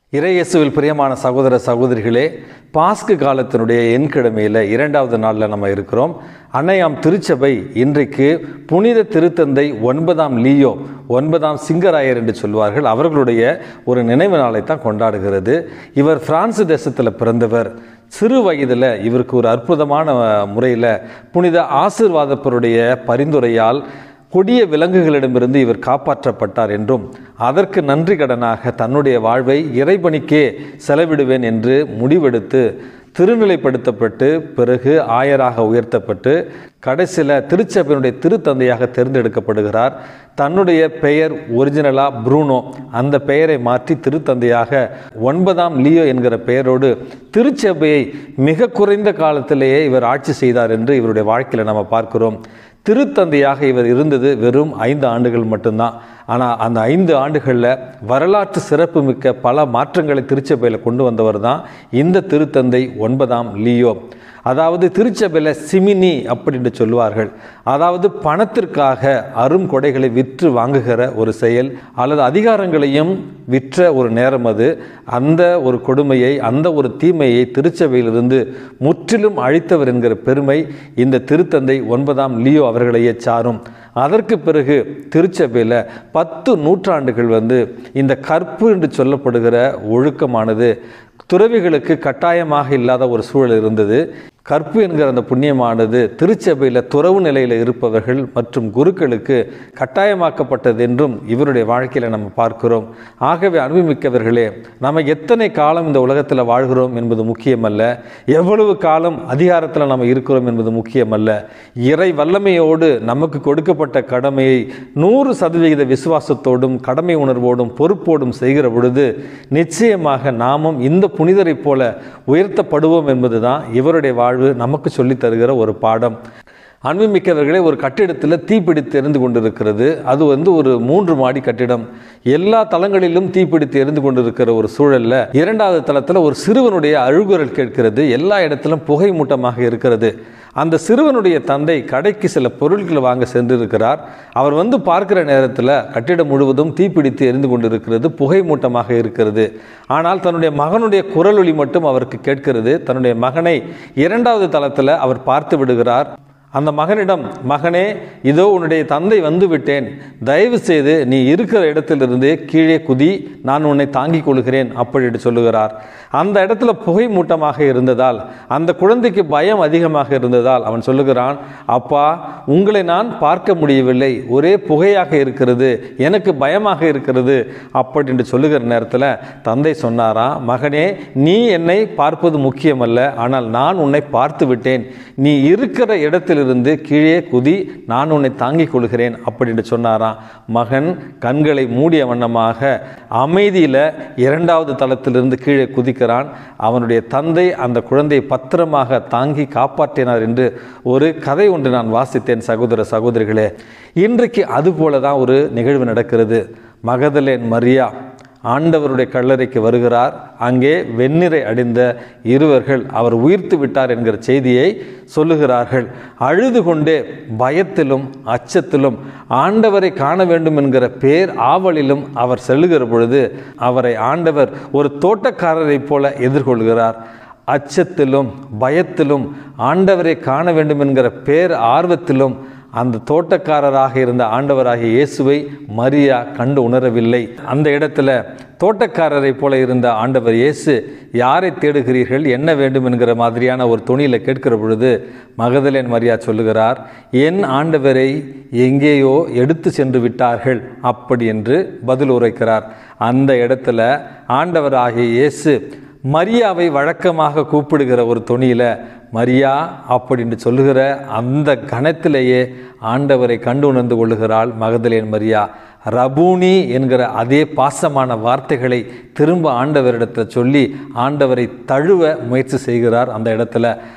இறையேசுவில் பிரியமான சகோதர சகோதரிகளே பாஸ்கு காலத்தினுடைய எண்கிழமையில் இரண்டாவது நாளில் நம்ம இருக்கிறோம் அன்னையாம் திருச்சபை இன்றைக்கு புனித திருத்தந்தை ஒன்பதாம் லீயோ ஒன்பதாம் சிங்கராயர் என்று சொல்வார்கள் அவர்களுடைய ஒரு நினைவு நாளை தான் கொண்டாடுகிறது இவர் பிரான்ஸ் தேசத்தில் பிறந்தவர் சிறு வயதில் இவருக்கு ஒரு அற்புதமான முறையில் புனித ஆசிர்வாதப்பருடைய பரிந்துரையால் கொடிய விலங்குகளிடமிருந்து இவர் காப்பாற்றப்பட்டார் என்றும் அதற்கு நன்றி கடனாக தன்னுடைய வாழ்வை இறைபணிக்கே செலவிடுவேன் என்று முடிவெடுத்து திருநிலைப்படுத்தப்பட்டு பிறகு ஆயராக உயர்த்தப்பட்டு கடைசியில் திருச்சபையினுடைய திருத்தந்தையாக தேர்ந்தெடுக்கப்படுகிறார் தன்னுடைய பெயர் ஒரிஜினலா ப்ரூனோ அந்த பெயரை மாற்றி திருத்தந்தையாக ஒன்பதாம் லியோ என்கிற பெயரோடு திருச்சபையை மிக குறைந்த காலத்திலேயே இவர் ஆட்சி செய்தார் என்று இவருடைய வாழ்க்கையில் நம்ம பார்க்கிறோம் திருத்தந்தையாக இவர் இருந்தது வெறும் ஐந்து ஆண்டுகள் மட்டும்தான் ஆனால் அந்த ஐந்து ஆண்டுகளில் வரலாற்று சிறப்புமிக்க பல மாற்றங்களை திருச்சபையில் கொண்டு வந்தவர் தான் இந்த திருத்தந்தை ஒன்பதாம் லியோ அதாவது திருச்சபையில் சிமினி அப்படின்னு சொல்லுவார்கள் அதாவது பணத்திற்காக அரும் கொடைகளை விற்று வாங்குகிற ஒரு செயல் அல்லது அதிகாரங்களையும் விற்ற ஒரு நேரம் அது அந்த ஒரு கொடுமையை அந்த ஒரு தீமையை திருச்சபையிலிருந்து முற்றிலும் அழித்தவர் என்கிற பெருமை இந்த திருத்தந்தை ஒன்பதாம் லியோ அவர்களையே சாரும் அதற்கு பிறகு திருச்சபையில் பத்து நூற்றாண்டுகள் வந்து இந்த கற்பு என்று சொல்லப்படுகிற ஒழுக்கமானது துறவிகளுக்கு கட்டாயமாக இல்லாத ஒரு சூழல் இருந்தது கற்பு என்கிற அந்த புண்ணியமானது திருச்சபையில் துறவு நிலையில் இருப்பவர்கள் மற்றும் குருக்களுக்கு கட்டாயமாக்கப்பட்டது என்றும் இவருடைய வாழ்க்கையில் நம்ம பார்க்கிறோம் ஆகவே அனுபவிமிக்கவர்களே நம்ம எத்தனை காலம் இந்த உலகத்தில் வாழ்கிறோம் என்பது முக்கியமல்ல எவ்வளவு காலம் அதிகாரத்தில் நம்ம இருக்கிறோம் என்பது முக்கியமல்ல இறை வல்லமையோடு நமக்கு கொடுக்கப்பட்ட கடமையை நூறு சதவிகித விசுவாசத்தோடும் கடமை உணர்வோடும் பொறுப்போடும் செய்கிற பொழுது நிச்சயமாக நாமும் இந்த புனிதரைப் போல உயர்த்தப்படுவோம் என்பதுதான் இவருடைய வாழ்வு நமக்கு சொல்லித் தருகிற ஒரு பாடம் அன்புமிக்கவர்களே ஒரு கட்டிடத்தில் தீப்பிடித்து எரிந்து கொண்டிருக்கிறது அது வந்து ஒரு மூன்று மாடி கட்டிடம் எல்லா தளங்களிலும் தீப்பிடித்து எரிந்து கொண்டிருக்கிற ஒரு சூழலில் இரண்டாவது தளத்தில் ஒரு சிறுவனுடைய அழுகுரல் கேட்கிறது எல்லா இடத்திலும் புகை மூட்டமாக இருக்கிறது அந்த சிறுவனுடைய தந்தை கடைக்கு சில பொருட்களை வாங்க சென்றிருக்கிறார் அவர் வந்து பார்க்கிற நேரத்தில் கட்டிடம் முழுவதும் தீப்பிடித்து எரிந்து கொண்டிருக்கிறது புகை மூட்டமாக இருக்கிறது ஆனால் தன்னுடைய மகனுடைய குரல் ஒளி மட்டும் அவருக்கு கேட்கிறது தன்னுடைய மகனை இரண்டாவது தளத்தில் அவர் பார்த்து விடுகிறார் அந்த மகனிடம் மகனே இதோ உன்னுடைய தந்தை வந்து விட்டேன் தயவு செய்து நீ இருக்கிற இடத்திலிருந்து கீழே குதி நான் உன்னை தாங்கிக் கொள்கிறேன் அப்படி சொல்லுகிறார் அந்த இடத்துல புகை மூட்டமாக இருந்ததால் அந்த குழந்தைக்கு பயம் அதிகமாக இருந்ததால் அவன் சொல்லுகிறான் அப்பா உங்களை நான் பார்க்க முடியவில்லை ஒரே புகையாக இருக்கிறது எனக்கு பயமாக இருக்கிறது அப்படி என்று சொல்லுகிற நேரத்தில் தந்தை சொன்னாரா மகனே நீ என்னை பார்ப்பது முக்கியமல்ல ஆனால் நான் உன்னை பார்த்து விட்டேன் நீ இருக்கிற இடத்திலிருந்து கீழே குதி நான் உன்னை தாங்கிக் கொள்கிறேன் அப்படின்னு சொன்னாராம் மகன் கண்களை மூடிய வண்ணமாக அமைதியில் இரண்டாவது தளத்திலிருந்து கீழே குதிக்கிறான் அவனுடைய தந்தை அந்த குழந்தையை பத்திரமாக தாங்கி காப்பாற்றினார் என்று ஒரு கதை ஒன்று நான் வாசித்தேன் சகோதர சகோதரிகளே இன்றைக்கு அதுபோல தான் ஒரு நிகழ்வு நடக்கிறது மகதலேன் மரியா ஆண்டவருடைய கல்லறைக்கு வருகிறார் அங்கே வெண்ணிறை அடைந்த இருவர்கள் அவர் உயிர்த்து விட்டார் என்கிற செய்தியை சொல்லுகிறார்கள் அழுது கொண்டே பயத்திலும் அச்சத்திலும் ஆண்டவரை காண வேண்டும் என்கிற பேர் ஆவலிலும் அவர் செல்லுகிற பொழுது அவரை ஆண்டவர் ஒரு தோட்டக்காரரைப் போல எதிர்கொள்கிறார் அச்சத்திலும் பயத்திலும் ஆண்டவரை காண வேண்டும் என்கிற பேர் ஆர்வத்திலும் அந்த தோட்டக்காரராக இருந்த ஆண்டவராகிய இயேசுவை மரியா கண்டு உணரவில்லை அந்த இடத்துல தோட்டக்காரரை போல இருந்த ஆண்டவர் இயேசு யாரை தேடுகிறீர்கள் என்ன வேண்டும் என்கிற மாதிரியான ஒரு துணியில் கேட்கிற பொழுது மகதலேன் மரியா சொல்லுகிறார் என் ஆண்டவரை எங்கேயோ எடுத்து சென்று விட்டார்கள் அப்படி என்று பதில் உரைக்கிறார் அந்த இடத்துல ஆண்டவராகிய இயேசு மரியாவை வழக்கமாக கூப்பிடுகிற ஒரு துணியில் மரியா அப்படின்னு சொல்லுகிற அந்த கணத்திலேயே ஆண்டவரை கண்டு உணர்ந்து கொள்ளுகிறாள் மகதலேன் மரியா ரபூனி என்கிற அதே பாசமான வார்த்தைகளை திரும்ப ஆண்டவரிடத்தில் சொல்லி ஆண்டவரை தழுவ முயற்சி செய்கிறார் அந்த இடத்துல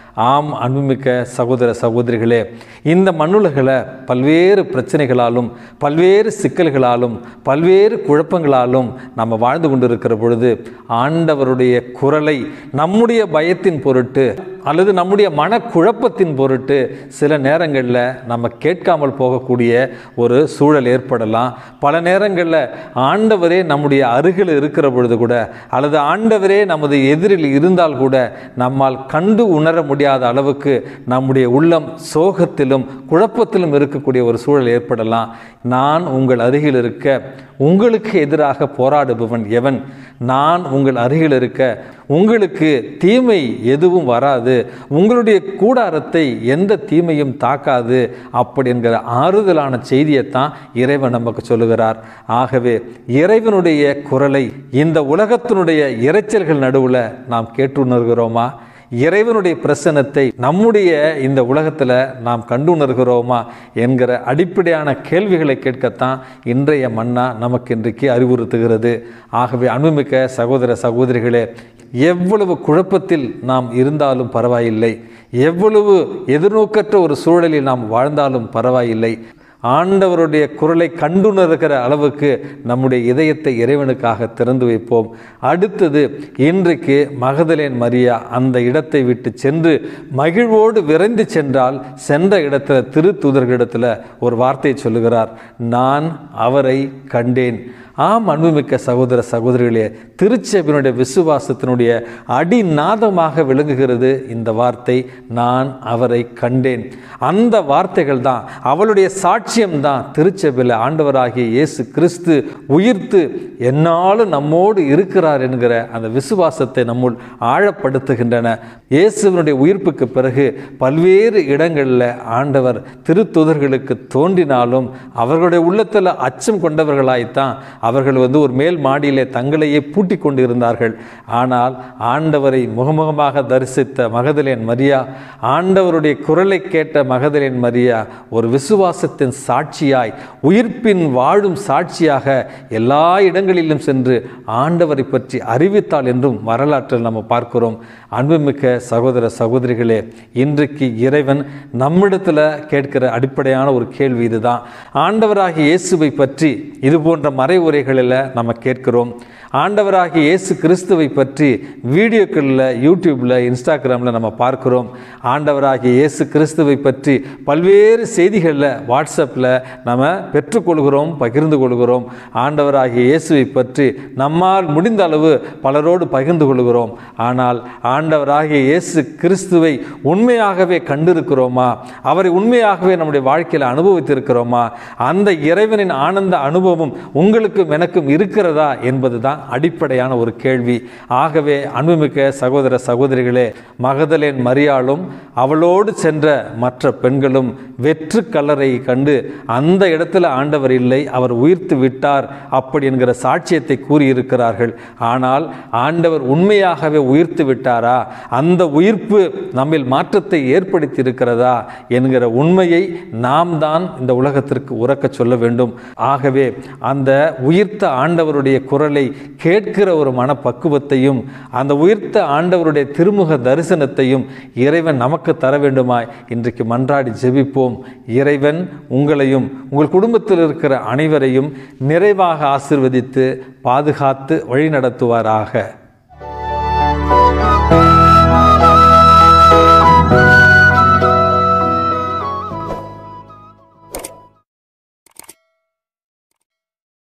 ஆம் அன்புமிக்க சகோதர சகோதரிகளே இந்த மண்ணுலகில் பல்வேறு பிரச்சனைகளாலும் பல்வேறு சிக்கல்களாலும் பல்வேறு குழப்பங்களாலும் நம்ம வாழ்ந்து கொண்டிருக்கிற பொழுது ஆண்டவருடைய குரலை நம்முடைய பயத்தின் பொருட்டு அல்லது நம்முடைய மனக்குழப்பத்தின் பொருட்டு சில நேரங்களில் நம்ம கேட்காமல் போகக்கூடிய ஒரு சூழல் ஏற்படலாம் பல நேரங்களில் ஆண்டவரே நம்முடைய அருகில் இருக்கிற பொழுது கூட அல்லது ஆண்டவரே நமது எதிரில் இருந்தால் கூட நம்மால் கண்டு உணர முடியாத அளவுக்கு நம்முடைய உள்ளம் சோகத்திலும் குழப்பத்திலும் இருக்கக்கூடிய ஒரு சூழல் ஏற்படலாம் நான் உங்கள் அருகில் இருக்க உங்களுக்கு எதிராக போராடுபவன் எவன் நான் உங்கள் அருகில் இருக்க உங்களுக்கு தீமை எதுவும் வராது உங்களுடைய கூடாரத்தை எந்த தீமையும் தாக்காது அப்படி என்கிற ஆறுதலான செய்தியைத்தான் இறைவன் நமக்கு சொல்லுகிறார் ஆகவே இறைவனுடைய குரலை இந்த உலகத்தினுடைய இரைச்சல்கள் நடுவில் நாம் கேட்டுணர்கிறோமா இறைவனுடைய பிரசனத்தை நம்முடைய இந்த உலகத்தில் நாம் கண்டுணர்கிறோமா என்கிற அடிப்படையான கேள்விகளை கேட்கத்தான் இன்றைய மன்னா நமக்கு இன்றைக்கு அறிவுறுத்துகிறது ஆகவே அன்புமிக்க சகோதர சகோதரிகளே எவ்வளவு குழப்பத்தில் நாம் இருந்தாலும் பரவாயில்லை எவ்வளவு எதிர்நோக்கற்ற ஒரு சூழலில் நாம் வாழ்ந்தாலும் பரவாயில்லை ஆண்டவருடைய குரலை கண்டுணர்கிற அளவுக்கு நம்முடைய இதயத்தை இறைவனுக்காக திறந்து வைப்போம் அடுத்தது இன்றைக்கு மகதலேன் மரியா அந்த இடத்தை விட்டு சென்று மகிழ்வோடு விரைந்து சென்றால் சென்ற இடத்துல திருத்தூதர்களிடத்தில் ஒரு வார்த்தை சொல்லுகிறார் நான் அவரை கண்டேன் ஆம் அன்புமிக்க சகோதர சகோதரிகளே திருச்செபினுடைய விசுவாசத்தினுடைய அடிநாதமாக விளங்குகிறது இந்த வார்த்தை நான் அவரை கண்டேன் அந்த வார்த்தைகள் தான் அவளுடைய சாட்சியம் தான் திருச்செபில் ஆண்டவராகிய இயேசு கிறிஸ்து உயிர்த்து என்னாலும் நம்மோடு இருக்கிறார் என்கிற அந்த விசுவாசத்தை நம்முள் ஆழப்படுத்துகின்றன இயேசுவினுடைய உயிர்ப்புக்கு பிறகு பல்வேறு இடங்களில் ஆண்டவர் திருத்துதர்களுக்கு தோன்றினாலும் அவர்களுடைய உள்ளத்தில் அச்சம் கொண்டவர்களாய்த்தான் அவர்கள் வந்து ஒரு மேல் மாடியிலே தங்களையே பூட்டி கொண்டு இருந்தார்கள் ஆனால் ஆண்டவரை முகமுகமாக தரிசித்த மகதலேன் மரியா ஆண்டவருடைய குரலை கேட்ட மகதலேன் மரியா ஒரு விசுவாசத்தின் சாட்சியாய் உயிர்ப்பின் வாழும் சாட்சியாக எல்லா இடங்களிலும் சென்று ஆண்டவரை பற்றி அறிவித்தாள் என்றும் வரலாற்றில் நம்ம பார்க்கிறோம் அன்புமிக்க சகோதர சகோதரிகளே இன்றைக்கு இறைவன் நம்மிடத்தில் கேட்கிற அடிப்படையான ஒரு கேள்வி இதுதான் ஆண்டவராகிய இயேசுவை பற்றி இது போன்ற மறை உரைகளில் நம்ம கேட்கிறோம் ஆண்டவராகிய இயேசு கிறிஸ்துவை பற்றி வீடியோக்களில் யூடியூப்பில் இன்ஸ்டாகிராமில் நம்ம பார்க்கிறோம் ஆண்டவராகிய இயேசு கிறிஸ்துவை பற்றி பல்வேறு செய்திகளில் வாட்ஸ்அப்பில் நம்ம பெற்றுக்கொள்கிறோம் பகிர்ந்து கொள்கிறோம் ஆண்டவராகிய இயேசுவை பற்றி நம்மால் முடிந்த அளவு பலரோடு பகிர்ந்து கொள்கிறோம் ஆனால் ஆண்டவராகிய இயேசு கிறிஸ்துவை உண்மையாகவே கண்டிருக்கிறோமா அவரை உண்மையாகவே நம்முடைய வாழ்க்கையில் அனுபவித்திருக்கிறோமா அந்த இறைவனின் ஆனந்த அனுபவம் உங்களுக்கும் எனக்கும் இருக்கிறதா என்பது தான் அடிப்படையான ஒரு கேள்வி ஆகவே அன்புமிக்க சகோதர சகோதரிகளே மகதலேன் மரியாளும் அவளோடு சென்ற மற்ற பெண்களும் வெற்று கல்லறை கண்டு அந்த இடத்துல ஆண்டவர் இல்லை அவர் உயிர்த்து விட்டார் அப்படி என்கிற சாட்சியத்தை கூறியிருக்கிறார்கள் ஆனால் ஆண்டவர் உண்மையாகவே உயிர்த்து விட்டாரா அந்த உயிர்ப்பு நம்மில் மாற்றத்தை ஏற்படுத்தி இருக்கிறதா என்கிற உண்மையை நாம் தான் இந்த உலகத்திற்கு உறக்க சொல்ல வேண்டும் ஆகவே அந்த உயிர்த்த ஆண்டவருடைய குரலை கேட்கிற ஒரு மனப்பக்குவத்தையும் அந்த உயிர்த்த ஆண்டவருடைய திருமுக தரிசனத்தையும் இறைவன் நமக்கு தர வேண்டுமாய் இன்றைக்கு மன்றாடி ஜெபிப்போம் இறைவன் உங்களையும் உங்கள் குடும்பத்தில் இருக்கிற அனைவரையும் நிறைவாக ஆசிர்வதித்து பாதுகாத்து வழிநடத்துவாராக